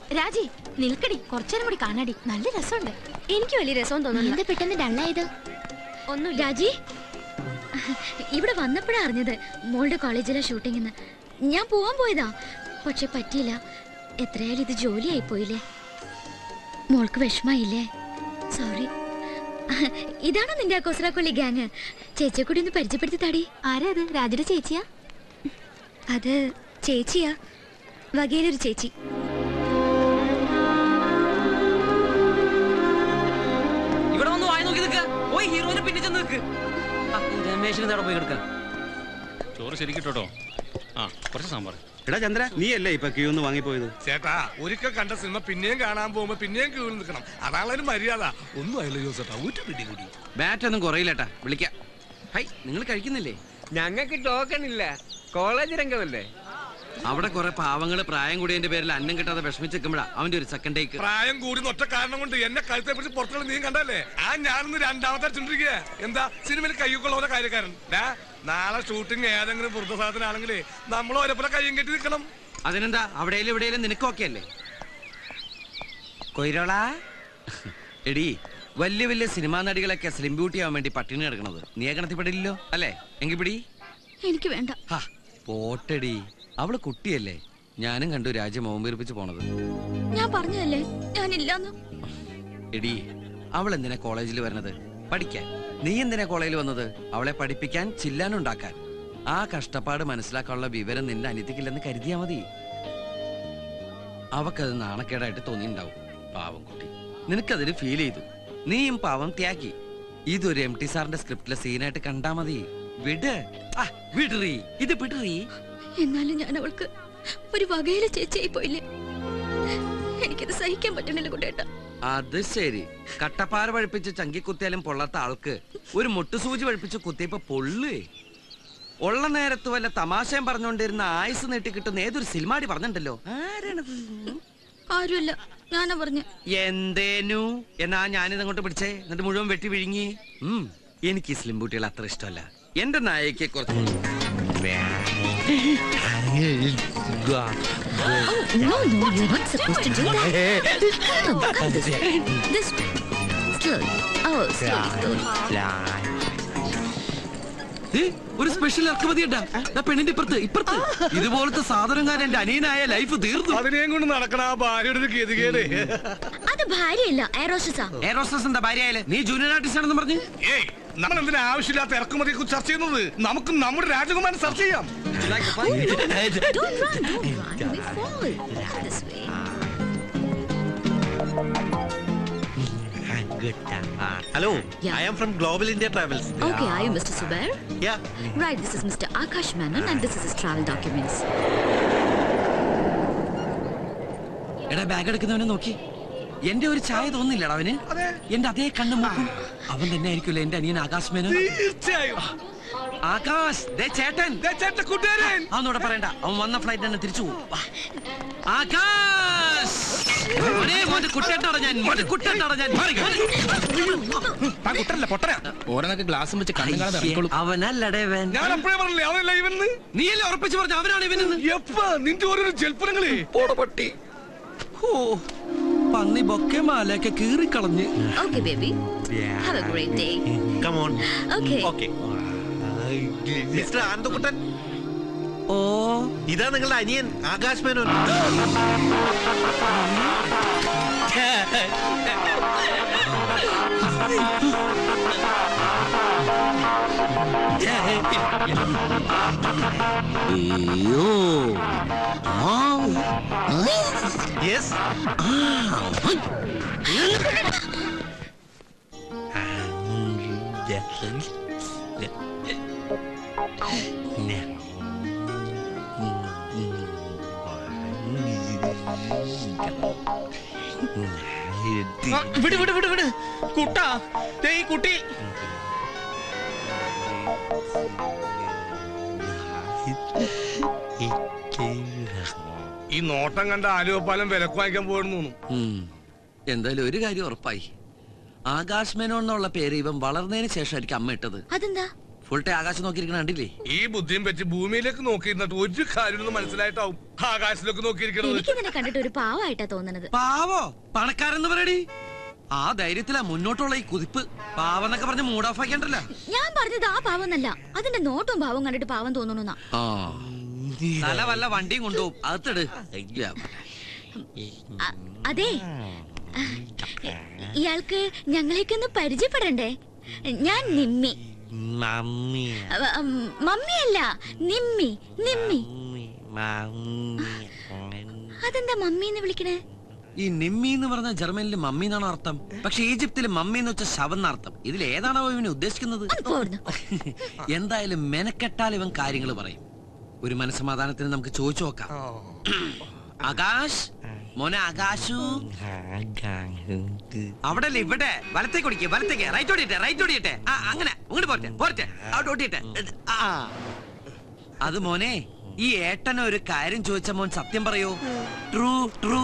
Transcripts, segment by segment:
രാജി നിൽക്കടി കുറച്ചേരം കൂടി കാണാടി നല്ല രസമുണ്ട് എനിക്ക് വലിയ രസം തോന്നുന്നു എന്താ പെട്ടെന്ന് ഡള്ളായത് ഒന്നും രാജി ഇവിടെ വന്നപ്പോഴാ അറിഞ്ഞത് മോളുടെ കോളേജിലെ ഷൂട്ടിങ്ങിന്ന് ഞാൻ പോവാൻ പോയതാ പക്ഷെ പറ്റിയില്ല എത്രയായാലും ഇത് ജോലിയായി പോയില്ലേ മോൾക്ക് വിഷമായില്ലേ സോറി ഇതാണോ നിന്റെ ആ കൊസ്രാക്കൊള്ളി ഗ്യാങ് ചേച്ചിയെ കൂടി ഒന്ന് പരിചയപ്പെടുത്തി താടി ആരാ അത് രാജിയുടെ ചേച്ചിയാ അത് ചേച്ചിയാ വകയിലൊരു ചേച്ചി ഇവിടെ വന്ന് വായി നോക്കി നിൽക്ക പോയി ഹീറോയിനെ പിന്നെ ചെന്ന് നിൽക്ക് ആ, ഈ രമേശിന് നേടെ പോയി കിടക്കാം ചോറ് ശരിക്കിട്ടോ ആ കുറച്ച് സാമ്പാർ എടാ ചന്ദ്ര നീ അല്ലേ ഇപ്പൊ ക്യൂ ഒന്ന് വാങ്ങിപ്പോയത് ചേട്ടാ ഒരിക്കൽ കണ്ട സിനിമ പിന്നെയും കാണാൻ പോകുമ്പോ പിന്നെയും ക്യൂവിൽ നിൽക്കണം അതാണ് ഒരു മര്യാദ ഒന്നും ആയില്ല ജോസേട്ടാ ഊറ്റ പിടി കൂടി ബാറ്റ് ഒന്നും കുറയില്ലട്ടാ വിളിക്കാം ഹൈ നിങ്ങൾ കഴിക്കുന്നില്ലേ ഞങ്ങൾക്ക് ടോക്കൺ ഇല്ല കോളേജ് രംഗമല്ലേ അവിടെ കുറെ പാവങ്ങള് പ്രായം കൂടിയതിന്റെ പേരിൽ അന്നം കിട്ടാതെ വിഷമിച്ചെക്കുമ്പോഴാ അവന്റെ ഒരു സെക്കൻഡ് ടേക്ക് പ്രായം കൂടി ഒറ്റ കാരണം കൊണ്ട് എന്നെ കഴുത്തെ പിടിച്ച് പുറത്തുള്ള നീ കണ്ടല്ലേ ആ ഞാനിന്ന് രണ്ടാമത്തെ അടിച്ചോണ്ടിരിക്കുക എന്താ സിനിമയിൽ കയ്യൊക്കെയുള്ള പോലെ കാര്യക്കാരൻ ഡാ നാളെ ഷൂട്ടിംഗ് ഏതെങ്കിലും വൃദ്ധസാധനാണെങ്കിലേ നമ്മൾ ഒരേപോലെ കയ്യും കെട്ടി നിൽക്കണം അതിനെന്താ അവിടെയും ഇവിടെയും നിനക്കൊക്കെ അല്ലേ കൊയിരോള എടി വലിയ വലിയ സിനിമാ നടികളൊക്കെ സ്ലിം ബ്യൂട്ടി ആവാൻ വേണ്ടി പട്ടിണി കിടക്കണത് നീ ആ ഗണത്തിൽപ്പെടില്ലല്ലോ അല്ലേ എങ്കിൽ പിടി എനിക്ക് വേണ്ട ഹാ, പോട്ടെടി അവള് കുട്ടിയല്ലേ ഞാനും കണ്ടു രാജ്യം മോമ്പീർപ്പിച്ച് പോണത് ഞാൻ പറഞ്ഞതല്ലേ ഞാനില്ലാന്ന് എടി അവൾ എന്തിനാ കോളേജിൽ വരുന്നത് പഠിക്കാൻ നീ എന്തിനാ കോളേജിൽ വന്നത് അവളെ പഠിപ്പിക്കാൻ ചില്ലാനുണ്ടാക്കാൻ ആ കഷ്ടപ്പാട് മനസ്സിലാക്കാനുള്ള വിവരം നിന്റെ അനിയത്തിക്കില്ലെന്ന് കരുതിയാ മതി അവക്കത് നാണക്കേടായിട്ട് തോന്നിയിട്ടുണ്ടാവും പാവം കുട്ടി നിനക്കതിന് ഫീൽ ചെയ്തു നീയും പാവം ത്യാഗി ഇതൊരു എം ടി സാറിന്റെ സ്ക്രിപ്റ്റിലെ സീനായിട്ട് കണ്ടാ മതി വിട് ആ വിടറി ഇത് വിടറി എന്നാലും ഞാൻ അവൾക്ക് ഒരു വകയിലെ ചേച്ചിയായി പോയില്ലേ എനിക്കത് സഹിക്കാൻ പറ്റണില്ല കുട്ടേട്ട അത് ശരി കട്ടപ്പാറ പഴിപ്പിച്ച് ചങ്കി കുത്തിയാലും പൊള്ളാത്ത ആൾക്ക് ഒരു മുട്ടുസൂചി പഴിപ്പിച്ച് കുത്തിയപ്പോ പൊള്ളേ ഉള്ള നേരത്ത് വല്ല തമാശയും പറഞ്ഞുകൊണ്ടിരുന്ന ആയുസ് നീട്ടി കിട്ടുന്ന ഏതൊരു സിനിമാടി പറഞ്ഞിട്ടുണ്ടല്ലോ ആരാണത് ആരുമല്ല ഞാനാ പറഞ്ഞു എന്തേനു എന്നാ ഞാനിത് അങ്ങോട്ട് പിടിച്ചേ എന്നിട്ട് മുഴുവൻ വെട്ടി വിഴുങ്ങി ഉം, എനിക്ക് ഈ സ്ലിം ബൂട്ടികൾ അത്ര ഇഷ്ടമല്ല എന്റെ നായക്ക് കുറച്ച് No, no, you're not supposed to do that. Come, come this way. This way. Slowly. Oh, slowly, slowly. ഏ, ഒരു സ്പെഷ്യൽ ഇറക്കുമതി ഉണ്ടാ പെണ്ണിന്റെ ഇപ്പുറത്ത് ഇപ്പുറത്ത് ഇതുപോലത്തെ സാധനങ്ങാൻ എന്റെ അനിയനായ ലൈഫ് തീർന്നു അതിനെയും കൊണ്ട് നടക്കണ ആ ഭാര്യയുടെ ഒരു ഗതികേട് അത് ഭാര്യയല്ല എയറോസസാ എയറോസ്റ്റസ് എന്താ ഭാര്യയായാലേ നീ ജൂനിയർ ആർട്ടിസ്റ്റ് ആണെന്ന് പറഞ്ഞു ഏയ് നമ്മൾ എന്തിനാ ആവശ്യമില്ലാത്ത ഇറക്കുമതിയെ കുറിച്ച് ചർച്ച ചെയ്യുന്നത് നമുക്ക് നമ്മുടെ രാജകുമാരൻ ചർച്ച ചെയ്യാം Don't run, don't run. We fall. This way. Hello, Yeah. I am from Global India Travels. Okay, are you Mr. Subair? Yeah. Right, this is Mr. Akash Menon and this is his travel documents. എടാ bag എടുക്കുന്നവനെ നോക്കി എന്റെ ഒരു ചായ തോന്നില്ലടാ അവന് എന്റെ അതേ കണ്ണും മൂക്കും അവൻ തന്നെ ആയിരിക്കുമല്ലോ എന്റെ അനിയൻ ആകാശ് മേനോൻ തീർച്ചയായും ആകാശ് ദേ ചേട്ടൻ ദേ ചേട്ടൻ കൂട്ടുകാരൻ അവനോട് പറയണ്ട അവൻ വന്ന ഫ്ലൈറ്റ് തന്നെ തിരിച്ചു പോകും വാ. ആകാശ് മോനെ, മോന്റെ കുട്ടേട്ടോടെ ഞാൻ മോന്റെ കുട്ടേട്ടോടെ ഞാൻ മാറി, മാറി. കുട്ടല്ല പൊട്ടന ഓരോന്നൊക്കെ ഗ്ലാസും വെച്ച് കണ്ണും കാണാതെ ഇറങ്ങിക്കോളൂ അവനല്ലടേ ഇവൻ ഞാൻ അപ്പോഴേ പറഞ്ഞില്ലേ അവനല്ല ഇവന്ന് നീയല്ലേ ഉറപ്പിച്ചു പറഞ്ഞു അവനാണ് ഇവനെന്ന് എപ്പ നിന്റെ ഓരോരോ ജൽപ്പനങ്ങളെ പോടപട്ടി ഓ പന്നി ബൊക്കെ മാലയൊക്കെ കീറിക്കളഞ്ഞ് Okay, baby. Have a great day. Come on. Okay. Okay. Mister Anandakuttan ഓ ഇതാ നിങ്ങളുടെ അനിയൻ ആകാശ് മേനോൻ അയ്യോ ആ യെസ് വിട് വിട് വിട് വിട് കുട്ടാ ദേ ഈ കുട്ടി ഈ നോട്ടം കണ്ട ആലുവപ്പാലം വിലക്ക് വാങ്ങിക്കാൻ പോകണമെന്ന് തോന്നുന്നു ഉം. എന്തായാലും ഒരു കാര്യം ഉറപ്പായി ആകാശ് മേനോൻ എന്നുള്ള പേര് ഇവൻ വളർന്നതിന് ശേഷമായിരിക്കും അമ്മ ഇട്ടത് അതെന്താ ഫുൾ ടൈം ആകാശം നോക്കിയിരിക്കണ കണ്ടില്ലേ ഈ ബുദ്ധിയും വെച്ച് ഭൂമിയിലേക്ക് നോക്കിയിരുന്നിട്ട് ഒരു കാര്യം മനസ്സിലായിട്ടാവും ആകാശത്തിലേക്ക് നോക്കിയിരിക്കണത് എനിക്ക് നിന്നെ കണ്ടിട്ട് ഒരു പാവമായിട്ടാ തോന്നുന്നത് പാവോ പണക്കാരെന്ന് പറയടി ആ ധൈര്യത്തിലാ മുന്നോട്ടുള്ള ഈ കുതിപ്പ് പാവെന്നൊക്കെ പറഞ്ഞ് മൂഡ് ഓഫ് ആക്കിയണ്ടല്ലോ ഞാൻ പറഞ്ഞത് ആ പാവം എന്നല്ല അതിന്റെ നോട്ടും പാവം കണ്ടിട്ട് പാവം തോന്നണുന്നാ ആ തല വല്ല വണ്ടിയും കൊണ്ടുപോകും അകത്തിട് അ- അതെ ഇയാൾക്ക് ഞങ്ങളെയൊക്കെ ഒന്ന് പരിചയപ്പെടണ്ടേ ഞാൻ നിമ്മി മമ്മി അവ- ഉം, മമ്മിയല്ല നിമ്മി നിമ്മി അതെന്താ മമ്മി എന്ന് വിളിക്കണേ ഈ നിമ്മി എന്ന് പറഞ്ഞ ജർമ്മനിൽ മമ്മി എന്നാണ് അർത്ഥം പക്ഷെ ഈജിപ്തിൽ മമ്മി എന്ന് വെച്ച ശവം എന്നർത്ഥം ഇതിൽ ഏതാണോ ഇവന് ഉദ്ദേശിക്കുന്നത് ഒന്ന് പോർന്നു എന്തായാലും മെനക്കെട്ടാൽ ഇവൻ കാര്യങ്ങൾ പറയും ഒരു മനസ്സമാധാനത്തിന് നമുക്ക് ചോദിച്ചു നോക്കാം ആകാശ് മോനെ ആകാശു അവിടെ അല്ലേ ഇവിടെ വലത്തേക്ക് ഓടിക്കേ വലത്തേക്ക് റൈറ്റ് ഓടിയിട്ടെ റൈറ്റ് ഓടിയിട്ടെ ആ അങ്ങനെ അങ്ങോട്ട് പോരട്ടെ പോരട്ടെ അവിടെ ഓടിയിട്ടെ ഇത്, ആ അത് മോനെ ഈ ഏട്ടൻ ഒരു കാര്യം ചോദിച്ച മോൻ സത്യം പറയൂ ട്രൂ ട്രൂ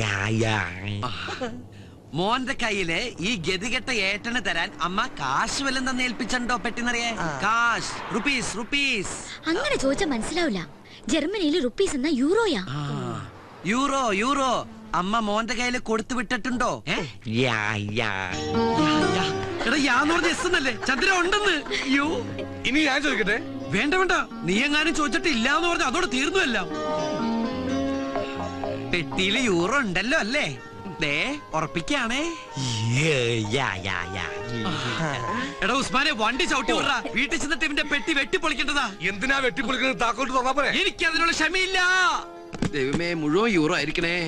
മോന്റെ കയ്യില് ഈ ഗതികെട്ട ഏട്ടന് തരാൻ അമ്മ കാശ് വല്ലതും തന്നെ ഏൽപ്പിച്ചോ പെട്ടിന്നറിയേ കാശ് റുപ്പീസ് റുപ്പീസ് അങ്ങനെ ചോദിച്ചാൽ മനസ്സിലാവില്ല ജർമ്മനിയിൽ റുപ്പീസ് എന്ന യൂറോയാ ആ, യൂറോ യൂറോ അമ്മ മോന്റെ കയ്യിൽ കൊടുത്തു വിട്ടിട്ടുണ്ടോ ഏ? യാ, യാ. എടാ യാന്ന് പറഞ്ഞ എസ് എന്നല്ലേ ചന്ദ്ര ഉണ്ടെന്ന് യോ ഇനി ഞാൻ ചോദിക്കട്ടെ വേണ്ട വേണ്ട നീ എങ്ങാനും ചോദിച്ചിട്ട് ഇല്ല എന്ന് പറഞ്ഞ അതോടെ തീർന്നു എല്ലാം പെട്ടിയില് യൂറോ ഉണ്ടല്ലോ അല്ലേ ദേ ഉറപ്പിക്കാണേ എടാ ഉസ്മാനെ വണ്ടി ചവിട്ടി വിടറ വീട്ടിൽ ചെന്നിട്ട് ഇവന്റെ പെട്ടി വെട്ടി പൊളിക്കേണ്ടതാ എന്തിനാ വെട്ടിപ്പൊളിക്കുന്നത് താക്കോട്ട് തുറന്നാ പോരെ എനിക്ക് അതിനുള്ള ക്ഷമയില്ല ദൈവമേ മുഴുവൻ യൂറോ ആയിരിക്കണേ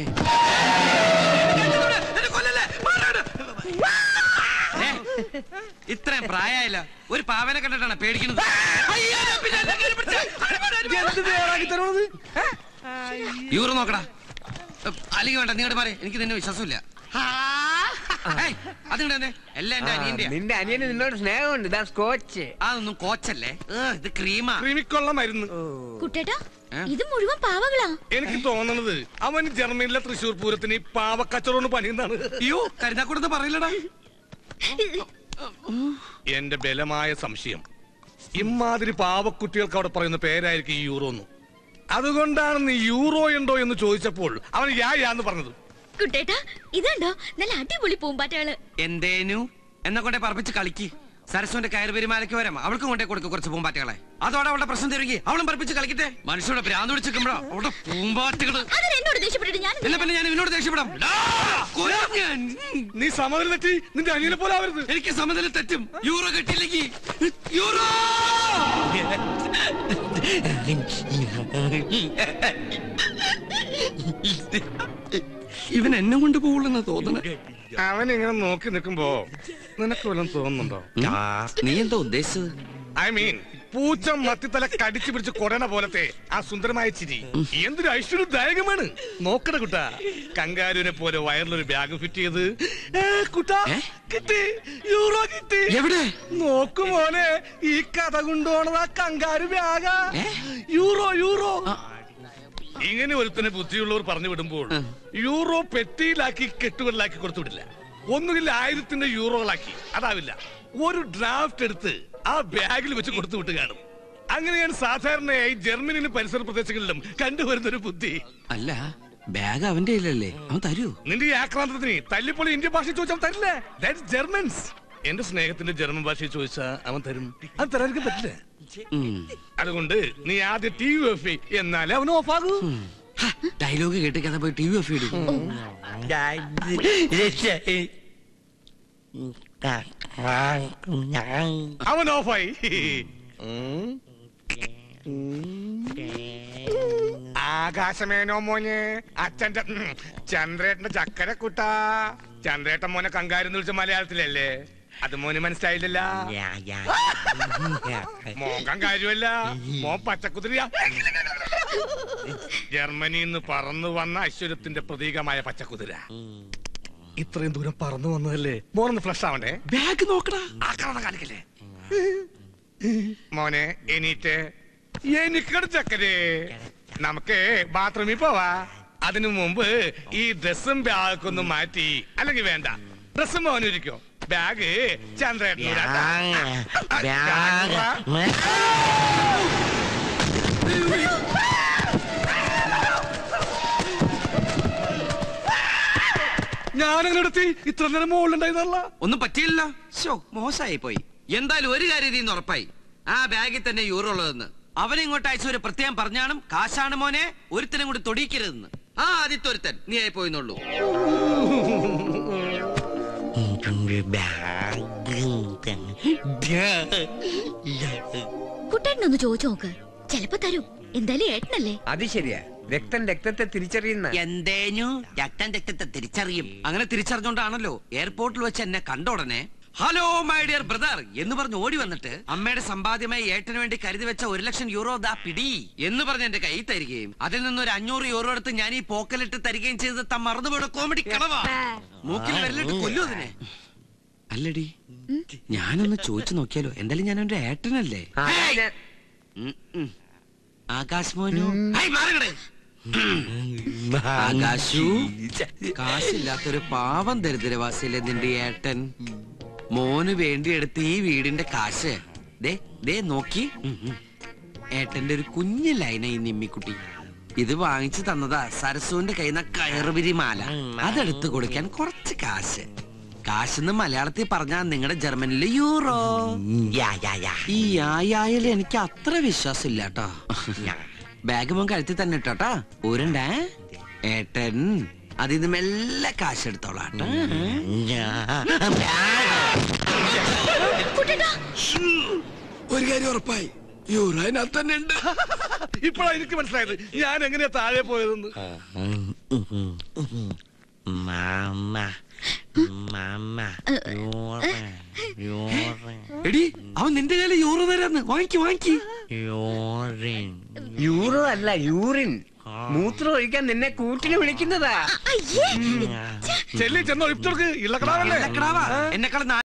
എന്നെ കൊല്ലല്ലേ? മാറാട്. ഏ, ഇത്രയും പ്രായമായില്ല ഒരു പാവനെ കണ്ടിട്ടാണ് പേടിക്കുന്നത് അയ്യോ, ഞാൻ പിന്നെ എന്നെ കയറി പിടിച്ച്. അടിപൊളി, അടിപൊളി. യൂറോ നോക്കടാ എ, അല്ലെങ്കിൽ വേണ്ട നീങ്ങോട്ട് മാറി എനിക്ക് നിന്നെ വിശ്വാസമില്ല ഏയ്, അത് ഇങ്ങട് തന്നെ എല്ലാം എന്റെ അനിയന്റെ നിന്റെ അനിയന് നിന്നോട് സ്നേഹമുണ്ട് ഇതാ സ്കോച്ച് അതൊന്നും കോച്ചല്ലേ ഏ, ഇത് ക്രീമാ ക്രിമിക്കൊള്ള മരുന്ന് കുട്ടേട്ടാ ഏ? ഇത് മുഴുവൻ പാവകളാ എനിക്ക് തോന്നുന്നത് അവൻ ജർമ്മനിലെ തൃശ്ശൂർ പൂരത്തിന് ഈ പാവക്കച്ചവടം പണിയുന്നതാണ് അയ്യോ കരുതാക്കൂടെന്ന് പറയില്ലടാ എന്റെ ബലമായ സംശയം ഇമാതിരി പാവക്കുട്ടികൾക്ക് അവിടെ പറയുന്ന പേരായിരിക്കും ഈ യൂറോ എന്ന് അതുകൊണ്ടാണ് നീ യൂറോ ഉണ്ടോ എന്ന് ചോദിച്ചപ്പോൾ അവൻ യാ യാന്ന് പറഞ്ഞത് കുട്ടേട്ടാ ഇതുണ്ടോ നല്ല അടിപൊളി പൂമ്പാറ്റകള് എന്തേനു എന്നെ കൊണ്ടേ പറപ്പിച്ച് കളിക്ക് സരസ്വന്റെ കയറ് പെരുമാലയ്ക്ക് വരാം അവൾക്കും കൊണ്ടേ കൊടുക്കും കുറച്ച് പൂമ്പാറ്റകളെ അതോടെ അവളുടെ പ്രശ്നം തരുകി അവളും പറപ്പിച്ച് കളിക്കട്ടെ മനുഷ്യരുടെ ഭ്രാന്ത് പിടിച്ചിരിക്കുമ്പോഴോ അവളുടെ പൂമ്പാറ്റകള് അതിന് എന്നോട് ദേഷ്യപ്പെട്ടിട്ട് ഞാൻ എന്നാ പിന്നെ ഞാൻ ഇവനോട് ദേഷ്യപ്പെടാം ഡാ, കൊല്ലാം ഞാൻ. നീ സമനില തെറ്റി നിന്റെ അനിയനെ പോലെ ആവരുത് എനിക്ക് സമനില തെറ്റും യൂറോ കിട്ടിയില്ലെങ്കിൽ യൂറോ ഇവൻ എന്നെ കൊണ്ട് പോകുള്ളെന്ന് തോന്നണ അവൻ ഇങ്ങനെ നോക്കി നിൽക്കുമ്പോ നിനക്ക് വല്ലതും തോന്നുന്നുണ്ടോ നീ എന്താ ഉദ്ദേശിച്ചത് ഐ മീൻ പൂച്ച മത്തിത്തല കടിച്ചു പിടിച്ച് കൊടന പോലത്തെ ആ സുന്ദരമായ ചിരി എന്തൊരു ഐശ്വര്യദായകമാണ് നോക്കണ കുട്ടാ കങ്കാരുവിനെ പോലെ വയറിലൊരു ബാഗ് ഫിറ്റ് ചെയ്ത് ഏ, കുട്ടാ ഏ? കിട്ടി യൂറോ കിട്ടി എവിടെ നോക്കു മോനെ ഈ കഥ കൊണ്ടുപോണത് ആ കങ്കാരു ബാഗാ യൂറോ യൂറോ ഇങ്ങനെ ഒരുത്തനെ ബുദ്ധിയുള്ളവർ പറഞ്ഞു വിടുമ്പോൾ യൂറോ പെട്ടിയിലാക്കി കെട്ടുകളിലാക്കി കൊടുത്തു വിടില്ല ഒന്നുകിൽ ആയിരത്തിന്റെ യൂറോകളാക്കി അതാവില്ല ഒരു ഡ്രാഫ്റ്റ് എടുത്ത് ആ ബാഗിൽ വെച്ച് കൊടുത്തു വിട്ട് കാണും അങ്ങനെയാണ് സാധാരണയായി ജർമ്മനിയിലും പരിസര പ്രദേശങ്ങളിലും കണ്ടുവരുന്ന ഒരു ബുദ്ധി അല്ല ബാഗ് അവന്റെ കയ്യിലല്ലേ അവൻ തരൂ നിന്റെ ഈ ആക്രാന്തത്തിന് തല്ലിപ്പൊളി ഇന്ത്യൻ ഭാഷ ചോദിച്ചാൽ തരില്ല ദാറ്റ്സ് ജർമ്മൻസ് എന്റെ സ്നേഹത്തിന്റെ ജർമ്മൻ ഭാഷ ചോദിച്ചാ അവൻ തരും അത് തരാതിരിക്കാൻ പറ്റില്ല അതുകൊണ്ട് നീ ആദ്യം ടി വി ഓഫ് എന്നാലേ അവൻ ഓഫ് ആകൂ ഡയലോഗ് കേട്ട് കഥ പോയി ടി വി ഓഫ് ചെയ്തു അവൻ ഓഫായി ആകാശമേനോ മോനെ അച്ഛന്റെ ഉം, ചന്ദ്രേട്ടന്റെ ചക്കര കുട്ടാ ചന്ദ്രേട്ടൻ മോനെ കങ്കാരെന്ന് വിളിച്ച മലയാളത്തിലല്ലേ അത് മോന് മനസ്സിലായില്ലല്ല മോൻ കങ്കാരുമല്ല മോൻ പച്ചക്കുതിരിയാ ജർമ്മനിയിൽ നിന്ന് പറന്നു വന്ന ഐശ്വര്യത്തിന്റെ പ്രതീകമായ പച്ചക്കുതിര ഇത്രയും ദൂരം പറന്നു വന്നതല്ലേ മോനൊന്ന് ഫ്ലഷ് ആവണ്ടേ ബാഗ് നോക്കടാ ആക്രമണം കാണിക്കല്ലേ മോനെ എണീറ്റ് എനിക്കട് ചക്കരേ നമുക്ക് ബാത്റൂമിൽ പോവാ അതിനു മുമ്പ് ഈ ഡ്രസ്സും ബാഗൊക്കെ ഒന്ന് മാറ്റി അല്ലെങ്കിൽ വേണ്ട ഡ്രസ്സും മോനിരിക്കോ ബാഗ് ചന്ദ്രേട്ടൻ ഞാനെങ്ങനെ എടുത്തി ഇത്ര നേരം മുകളിലുണ്ടായിരുന്നല്ല ഒന്നും പറ്റിയില്ല ശോ മോശമായി പോയി എന്തായാലും ഒരു കാര്യം ഇതിന്ന് ഉറപ്പായി ആ ബാഗിൽ തന്നെ യൂറോ ഉള്ളതെന്ന് അവനെ ഇങ്ങോട്ട് അയച്ച ഒരു പ്രത്യേകം പറഞ്ഞാണും കാശാണ് മോനെ ഒരുത്തനും കൂടി തൊടിയിക്കരുതെന്ന് ആ ആദ്യത്തെ ഒരുത്തൻ നീ ആയി പോയിന്നുള്ളൂ കുട്ടേട്ടനൊന്ന് ചോദിച്ചു നോക്ക് ചെലപ്പോ തരും എന്തായാലും ഏട്ടനല്ലേ അത് ശരിയാ രക്തം രക്തത്തെ തിരിച്ചറിയുന്ന എന്തേനു രക്തം രക്തത്തെ തിരിച്ചറിയും അങ്ങനെ തിരിച്ചറിഞ്ഞോണ്ടാണല്ലോ എയർപോർട്ടിൽ വെച്ച് എന്നെ കണ്ട ഉടനെ ഹലോ മൈ ഡിയർ ബ്രദർ എന്ന് പറഞ്ഞ് ഓടി വന്നിട്ട് അമ്മയുടെ സമ്പാദ്യമായി ഏട്ടന് വേണ്ടി കരുതി വെച്ച ഒരു ലക്ഷം യൂറോ ദാ പിടി എന്ന് പറഞ്ഞ് എന്റെ കൈ തരികയും അതിൽ നിന്ന് ഒരു അഞ്ഞൂറ് യൂറോ എടുത്ത് ഞാൻ ഈ പോക്കലിട്ട് തരികയും ചെയ്ത് താൻ മറന്നുപോയുടെ കോമഡി കളവാ മൂക്കിൽ വരലിട്ട് കൊല്ലു അതിനെ അല്ലടി ഞാനൊന്ന് ചോദിച്ചു നോക്കിയാലോ എന്തായാലും ഞാൻ എന്റെ ഏട്ടനല്ലേ ആ, ഹേയ്! ഞാൻ- ഉം, ഉം. ആകാശ് മോനു ഹേയ്, മാറിക്കടെ. ആകാശു കാശില്ലാത്തൊരു പാവം ദരിദ്രവാസിയിലെ നിന്റെ ഏട്ടൻ മോന് വേണ്ടി എടുത്ത് ഈ വീടിന്റെ കാശ് ദേ ദേ നോക്കി ഉം, ഉം. ഏട്ടന്റെ ഒരു കുഞ്ഞു ലൈന ഈ നിമ്മിക്കുട്ടി ഇത് വാങ്ങിച്ചു തന്നതാ സരസുവിന്റെ കയ്യിൽ നിന്ന് കയറുപിരി മാല അതെടുത്ത് കൊടുക്കാൻ കുറച്ച് കാശ് കാശെന്ന് മലയാളത്തിൽ പറഞ്ഞാ നിങ്ങളുടെ ജർമ്മനിലെ യൂറോ ഈ ആയായാലും എനിക്ക് അത്ര വിശ്വാസം ഇല്ല കേട്ടോ ബാഗ് മോൻ കഴുത്തി തന്നെ ഇട്ടോട്ടാ ഊരണ്ടേ ഏട്ടൻ അതിന്ന് മെല്ലെ കാശ് എടുത്തോളാട്ടോ ഒരു കാര്യം ഉറപ്പായി യൂറോ അതിനകത്ത് തന്നെ ഉണ്ട് ഇപ്പോഴാ എനിക്ക് മനസ്സിലായത് ഞാൻ എങ്ങനെയാ താഴെ പോയതെന്ന് എടി അവൻ നിന്റെ കയ്യില് യൂറോ തരാന്ന് വാങ്ങിക്ക് വാങ്ങിക്ക് യൂറോ അല്ല യൂറിൻ മൂത്രം ഒഴിക്കാൻ നിന്നെ കൂട്ടിന് വിളിക്കുന്നതാ ചെല്ലി ചെന്നോ ഇഷ്ടർക്ക് ഇള്ളക്കടാവല്ലേ എന്നെക്കാളും